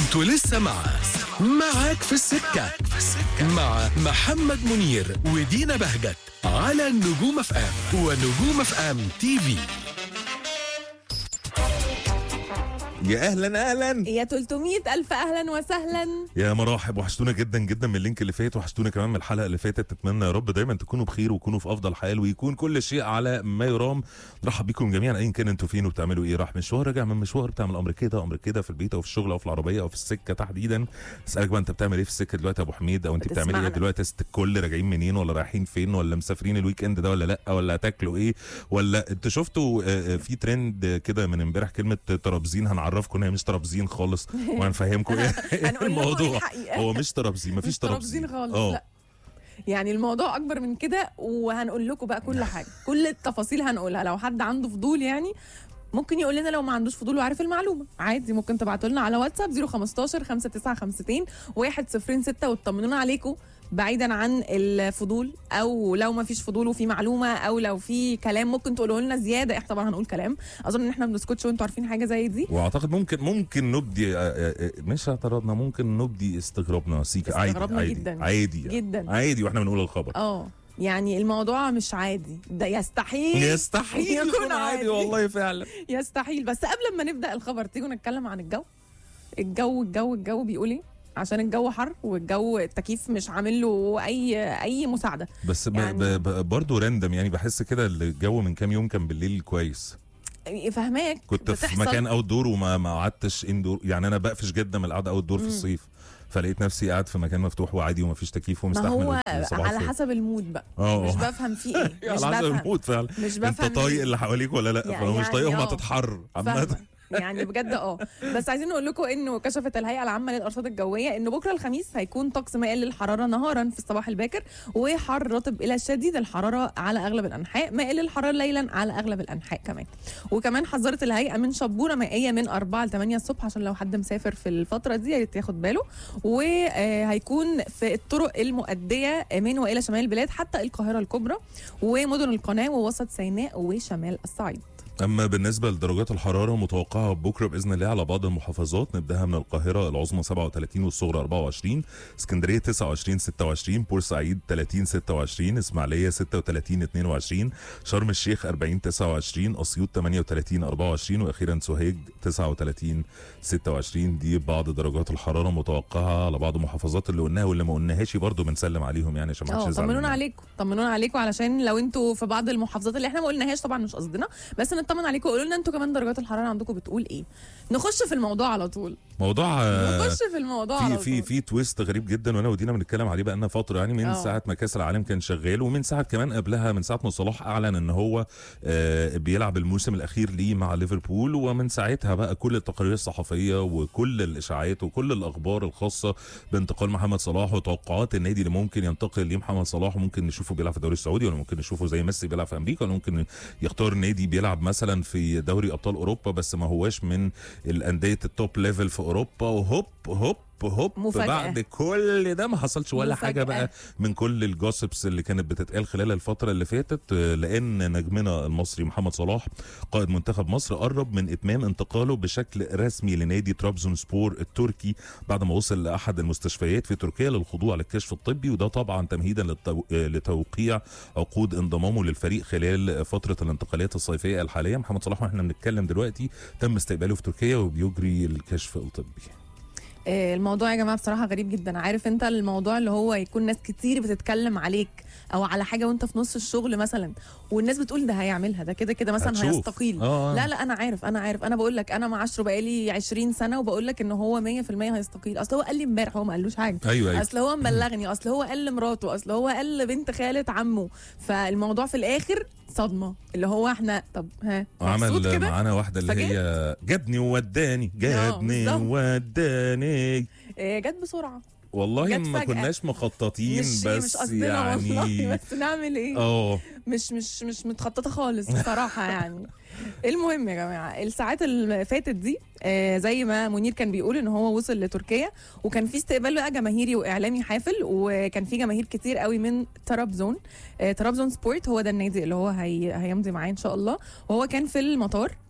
انتوا لسه مع معاك في السكة مع محمد منير ودينا بهجت على النجوم اف ام ونجوم اف ام تي في يا اهلا اهلا يا 300 ألف أهلا وسهلا يا مراحب وحشتونا جدا جدا من اللينك اللي فات وحشتونا كمان من الحلقه اللي فاتت اتمنى يا رب دايما تكونوا بخير وتكونوا في افضل حال ويكون كل شيء على ما يرام نرحب بيكم جميعا ايا كان انتوا فين وبتعملوا ايه راح مشوار راجع من مشوار بتعمل امر كده امر كده في البيت او في الشغل او في العربيه او في السكه تحديدا اسالك بقى انت بتعمل ايه في السكه دلوقتي يا ابو حميد او انت بتعملي ايه بتسمعنا. دلوقتي يا ست الكل راجعين منين ولا رايحين فين ولا مسافرين الويك اند ده ولا لا ولا هتاكلوا ايه ولا انت شفتوا آه، آه، في ترند كده من امبارح كلمه ترابزين هنعرفكم ان هي مش ترابزين خالص وهنفهمكم ايه هنقول لكم الموضوع الحقيقة. هو مش ترابزين مفيش مش ترابزين خالص اه لا يعني الموضوع أكبر من كده وهنقول لكم بقى كل حاجة كل التفاصيل هنقولها لو حد عنده فضول يعني ممكن يقول لنا لو ما عندوش فضول وعارف المعلومه عادي ممكن تبعتوا لنا على واتساب 015 5952 106 وتطمنونا عليكم بعيدا عن الفضول او لو ما فيش فضول وفي معلومه او لو في كلام ممكن تقولوا لنا زياده احنا طبعا هنقول كلام اظن ان احنا ما بنسكتش وانتوا عارفين حاجه زي دي واعتقد ممكن ممكن نبدي آه، آه، آه، مش اعتراضنا ممكن نبدي استغرابنا سيكا عادي استغرابنا عادي جداً. عادي يعني. جداً. عادي واحنا بنقول الخبر اه يعني الموضوع مش عادي ده يستحيل يستحيل يكون يكون عادي عادي. والله فعلا يستحيل بس قبل ما نبدا الخبر تيجوا نتكلم عن الجو الجو الجو الجو بيقول ايه عشان الجو حر والجو التكييف مش عامل له اي اي مساعده بس ب- يعني- ب- ب- برضه راندم يعني بحس كده الجو من كام يوم كان بالليل كويس فهماك كنت في بتحصل. مكان اوت دور وما ما قعدتش اندور يعني انا بقفش جدا من القعده اوت دور في الصيف فلقيت نفسي قاعد في مكان مفتوح وعادي ومفيش تكييف ما ومستحمل هو صباح على الفل. حسب المود بقى اه مش بفهم فيه ايه مش على حسب بفهم المود فعلا مش انت بفهم طايق اللي حواليك ولا لا يعني- فلو مش يعني طايقهم اه. هتتحر عامه فاهمة. يعني بجد اه بس عايزين نقول لكم انه كشفت الهيئه العامه للارصاد الجويه انه بكره الخميس هيكون طقس مائل للحراره نهارا في الصباح الباكر وحر رطب الى شديد الحراره على اغلب الانحاء مائل للحراره ليلا على اغلب الانحاء كمان وكمان حذرت الهيئه من شبوره مائيه من 4 ل 8 الصبح عشان لو حد مسافر في الفتره دي يا ريت ياخد باله وهيكون في الطرق المؤديه من والى شمال البلاد حتى القاهره الكبرى ومدن القناه ووسط سيناء وشمال الصعيد اما بالنسبه لدرجات الحراره متوقعه بكره باذن الله على بعض المحافظات نبداها من القاهره العظمى 37 والصغرى 24 اسكندريه 29 26 بورسعيد 30 26 اسماعيليه 36 22 شرم الشيخ 40 29 اسيوط 38 24 واخيرا سوهاج 39 26 دي بعض درجات الحراره متوقعه على بعض المحافظات اللي قلناها واللي ما قلناهاش برضو بنسلم عليهم يعني عشان ما اه حدش يزعل طمنونا مننا. عليكم طمنونا عليكم علشان لو انتوا في بعض المحافظات اللي احنا ما قلناهاش طبعا مش قصدنا بس نطمن عليكم قولوا لنا انتوا كمان درجات الحراره عندكم بتقول ايه نخش في الموضوع على طول موضوع آه، نخش في الموضوع على في في طول في تويست غريب جدا وانا ودينا بنتكلم عليه بقالنا فتره يعني من اه. ساعه ما كاس العالم كان شغال ومن ساعه كمان قبلها من ساعه ما صلاح اعلن ان هو آه، بيلعب الموسم الاخير ليه مع ليفربول ومن ساعتها بقى كل التقارير الصحفيه وكل الاشاعات وكل الاخبار الخاصه بانتقال محمد صلاح وتوقعات النادي اللي ممكن ينتقل ليه محمد صلاح وممكن نشوفه بيلعب في الدوري السعودي ولا ممكن نشوفه زي ميسي بيلعب في امريكا ولا ممكن يختار نادي بيلعب مثلا في دوري ابطال اوروبا بس ما هواش من الانديه التوب ليفل في اوروبا وهوب هوب هوب مفاجأة. بعد كل ده ما حصلش ولا مفاجأة. حاجه بقى من كل الجوسبس اللي كانت بتتقال خلال الفتره اللي فاتت آه، لان نجمنا المصري محمد صلاح قائد منتخب مصر قرب من اتمام انتقاله بشكل رسمي لنادي ترابزون سبور التركي بعد ما وصل لاحد المستشفيات في تركيا للخضوع للكشف الطبي وده طبعا تمهيدا للتو... آه، لتوقيع عقود انضمامه للفريق خلال فتره الانتقالات الصيفيه الحاليه محمد صلاح واحنا بنتكلم دلوقتي تم استقباله في تركيا وبيجري الكشف الطبي آه، الموضوع يا جماعه بصراحه غريب جدا عارف انت الموضوع اللي هو يكون ناس كتير بتتكلم عليك او على حاجه وانت في نص الشغل مثلا والناس بتقول ده هيعملها ده كده كده مثلا هتشوف. هيستقيل آه. لا لا انا عارف انا عارف انا بقول لك انا معاشره بقالي 20 سنه وبقول لك ان هو 100% هيستقيل اصل هو قال لي امبارح هو ما قالوش حاجه ايوه ايوه اصل هو مبلغني اصل هو قال لمراته اصل هو قال لبنت خاله عمه فالموضوع في الاخر صدمه اللي هو احنا طب ها مبسوط عمل كده معانا واحده اللي فجأة؟ هي جابني ووداني جابني بالظبط. ووداني آه، جت بسرعه والله جت ما فجأة. كناش مخططين مش بس مش قصدنا والله يعني بس نعمل ايه اه مش مش مش متخططه خالص بصراحه يعني المهم يا جماعه الساعات اللي فاتت دي آه زي ما منير كان بيقول ان هو وصل لتركيا وكان في استقبال بقى جماهيري واعلامي حافل وكان في جماهير كتير قوي من طرابزون آه طرابزون سبورت هو ده النادي اللي هو هي هيمضي معاه ان شاء الله وهو كان في المطار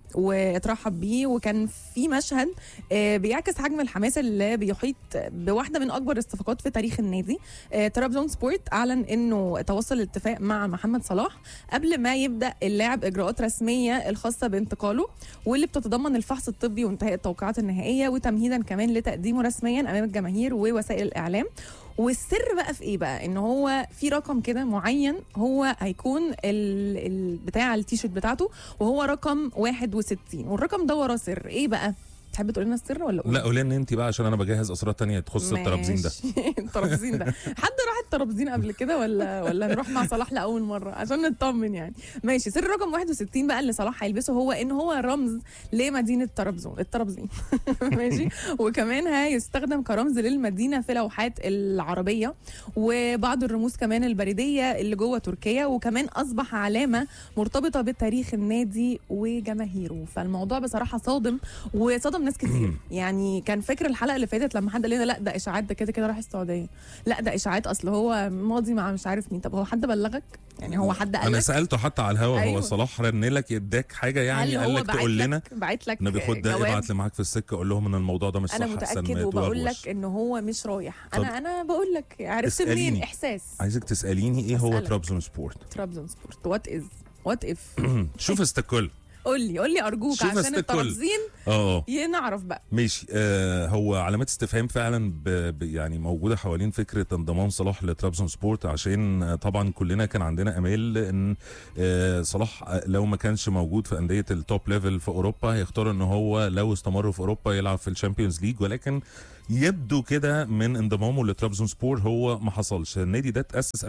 واترحب بيه وكان في مشهد آه، بيعكس حجم الحماس اللي بيحيط بواحده من اكبر الصفقات في تاريخ النادي آه، ترابزون سبورت اعلن انه توصل لاتفاق مع محمد صلاح قبل ما يبدا اللاعب اجراءات رسميه الخاصه بانتقاله واللي بتتضمن الفحص الطبي وانتهاء التوقيعات النهائيه وتمهيدا كمان لتقديمه رسميا امام الجماهير ووسائل الاعلام والسر بقى في ايه بقى ان هو في رقم كده معين هو هيكون ال... ال... بتاع التيشيرت بتاعته وهو رقم 61 والرقم ده وراه سر ايه بقى تحب تقول لنا السر ولا أقول؟ لا قولي لنا انت بقى عشان انا بجهز اسرار تانية تخص الترابزين ده ماشي. الترابزين ده حد راح الترابزين قبل كده ولا ولا نروح مع صلاح لاول مره عشان نطمن يعني ماشي سر رقم 61 بقى اللي صلاح هيلبسه هو ان هو رمز لمدينه طرابزون الترابزين ماشي وكمان هيستخدم كرمز للمدينه في لوحات العربيه وبعض الرموز كمان البريديه اللي جوه تركيا وكمان اصبح علامه مرتبطه بتاريخ النادي وجماهيره فالموضوع بصراحه صادم وصدم ناس كتير يعني كان فاكر الحلقه اللي فاتت لما حد قال لنا لا ده اشاعات ده كده كده راح السعوديه لا ده اشاعات اصل هو ماضي مع مش عارف مين طب هو حد بلغك يعني هو حد قال انا لك سالته حتى على الهوا أيوة. هو صلاح رن لك اداك حاجه يعني هل قال هو لك بعت تقول لنا لك بعت لك النبي خد ده جواب؟ ابعت لي معاك في السكه قول لهم ان الموضوع ده مش صح انا أحسن متاكد ما وبقول يتوهوش. لك ان هو مش رايح طب انا انا بقول لك عرفت اسأليني. منين احساس عايزك تساليني ايه هو أسألك. ترابزون سبورت ترابزون سبورت وات از وات اف شوف استكل قول لي قول لي ارجوك شوف عشان استكل. الترابزين اه ي- نعرف بقى ماشي آه هو علامات استفهام فعلا ب ب يعني موجوده حوالين فكره انضمام صلاح لترابزون سبورت عشان آه طبعا كلنا كان عندنا امال ان آه صلاح آه، لو ما كانش موجود في انديه التوب ليفل في اوروبا هيختار ان هو لو استمر في اوروبا يلعب في الشامبيونز ليج ولكن يبدو كده من انضمامه لترابزون سبور هو ما حصلش النادي ده اتاسس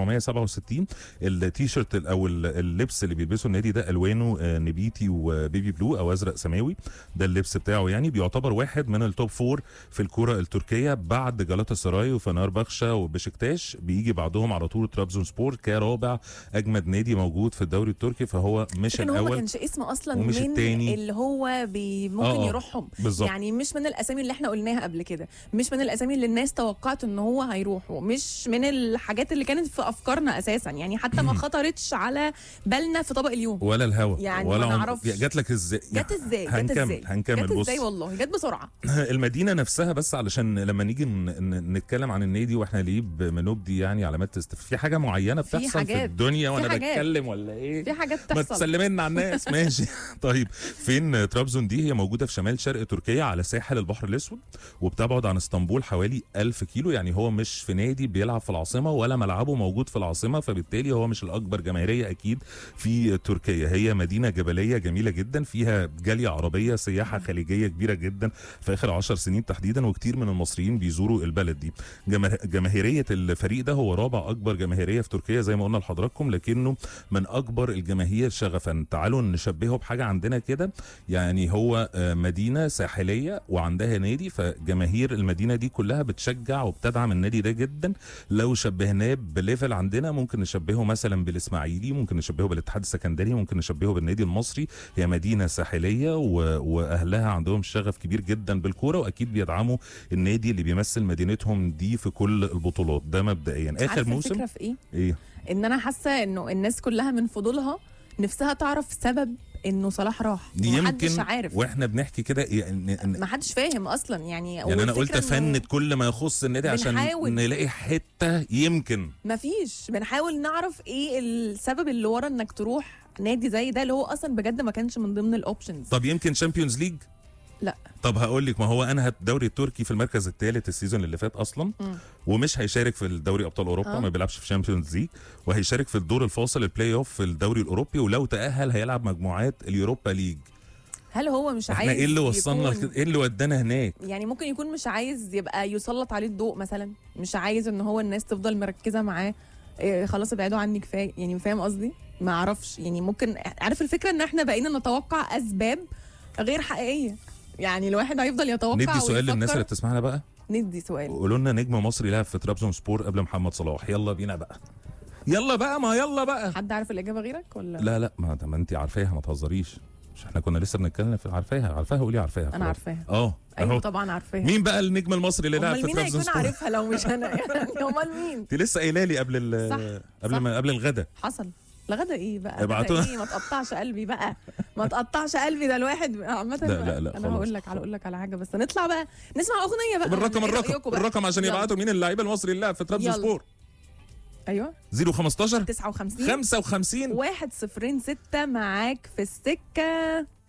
1967 التيشيرت ال- او ال- اللبس اللي بيلبسه النادي ده الوانه آه، نبيتي وبيبي بلو او ازرق سماوي ده اللبس بتاعه يعني بيعتبر واحد من التوب فور في الكرة التركية بعد جالاتا سراي وفنربخشة وبشكتاش بيجي بعدهم على طول ترابزون سبور كرابع اجمد نادي موجود في الدوري التركي فهو مش لكن هو ما الاول كانش اسم اصلا ومش من التاني. اللي هو بي ممكن آه، آه، يروحهم بالظبط. يعني مش من الاسامي اللي احنا قلناها قبل كده مش من الاسامي اللي الناس توقعت ان هو هيروحوا مش من الحاجات اللي كانت في افكارنا اساسا يعني حتى ما خطرتش على بالنا في طبق اليوم ولا الهوا يعني ولا ما عم- نعرفش. جات لك ازاي جت ازاي جت هنكمل ازاي هنكمل جت بص ازاي والله جت بسرعه المدينه نفسها بس علشان لما نيجي ن- ن- نتكلم عن النادي واحنا ليه بنبدي يعني علامات استف... في حاجه معينه في بتحصل في, حاجات. الدنيا في وانا حاجات. بتكلم ولا ايه في حاجات ما تحصل تسلمنا على الناس ماشي طيب فين ترابزون دي هي موجوده في شمال شرق تركيا على ساحل البحر الاسود وبتبعد عن اسطنبول حوالي 1000 كيلو يعني هو مش في نادي بيلعب في العاصمه ولا ملعبه موجود في العاصمه فبالتالي هو مش الاكبر جماهيريه اكيد في تركيا هي مدينه جبليه جميله جدا فيها جاليه عربيه سياحه خليجيه كبيره جدا في اخر 10 سنين تحديدا وكتير من المصريين بيزوروا البلد دي جماه- جماهيريه الفريق ده هو رابع اكبر جماهيريه في تركيا زي ما قلنا لحضراتكم لكنه من اكبر الجماهير شغفا تعالوا نشبهه بحاجه عندنا كده يعني هو آه، مدينه ساحليه وعندها نادي فجماهير المدينه دي كلها بتشجع وبتدعم النادي ده جدا لو شبهناه بليفل عندنا ممكن نشبهه مثلا بالاسماعيلي ممكن نشبهه بالاتحاد السكندري ممكن نشبهه بالنادي المصري هي مدينه ساحليه و... واهلها عندهم شغف كبير جدا بالكوره واكيد بيدعموا النادي اللي بيمثل مدينتهم دي في كل البطولات ده مبدئيا اخر عارفه موسم الفكره في ايه ايه ان انا حاسه انه الناس كلها من فضولها نفسها تعرف سبب انه صلاح راح ومحدش يمكن عارف واحنا بنحكي كده يعني ما حدش فاهم اصلا يعني يعني انا والفكرة قلت إنه افند كل ما يخص النادي عشان بنحاول. نلاقي حته يمكن مفيش بنحاول نعرف ايه السبب اللي ورا انك تروح نادي زي ده اللي هو اصلا بجد ما كانش من ضمن الاوبشنز طب يمكن شامبيونز ليج لا طب هقول لك ما هو انهى الدوري التركي في المركز الثالث السيزون اللي فات اصلا مم. ومش هيشارك في الدوري ابطال اوروبا آه. ما بيلعبش في شامبيونز ليج وهيشارك في الدور الفاصل البلاي اوف في الدوري الاوروبي ولو تاهل هيلعب مجموعات اليوروبا ليج هل هو مش احنا عايز ايه اللي وصلنا يكون- لكده؟ ايه اللي ودانا هناك يعني ممكن يكون مش عايز يبقى يسلط عليه الضوء مثلا مش عايز ان هو الناس تفضل مركزه معاه إيه خلاص ابعدوا عني كفايه يعني فاهم قصدي ما اعرفش يعني ممكن عارف الفكره ان احنا بقينا نتوقع اسباب غير حقيقيه يعني الواحد هيفضل يتوقع ندي سؤال ويفكر. للناس اللي بتسمعنا بقى ندي سؤال قولوا لنا نجم مصري لعب في ترابزون سبور قبل محمد صلاح يلا بينا بقى يلا بقى ما يلا بقى حد عارف الاجابه غيرك ولا لا لا ما ما انت عارفاها ما تهزريش مش احنا كنا لسه بنتكلم في عارفاها عارفاها قولي عارفاها انا خلاص. عارفاها اه ايوه اهو طبعا عارفاها مين بقى النجم المصري اللي لعب امال في مين ترابزون هيكون سبور عارفها لو مش انا يعني امال مين انت لسه قايله لي قبل ال صح، قبل صح. ما قبل الغدا حصل لغدا ايه بقى ابعتوا- غدا ايه ما تقطعش قلبي بقى ما تقطعش قلبي ده الواحد عامة لا، لا، لا، انا خلاص. هقول لك هقول لك على حاجة بس نطلع بقى نسمع اغنية بقى بالرقم إيه الرقم رأيكم بقى؟ الرقم عشان يلا. يبعتوا مين اللعيبه المصري اللي لعب في ترابزون يلا. سبور ايوه 015 59 55 واحد صفرين ستة معاك في السكة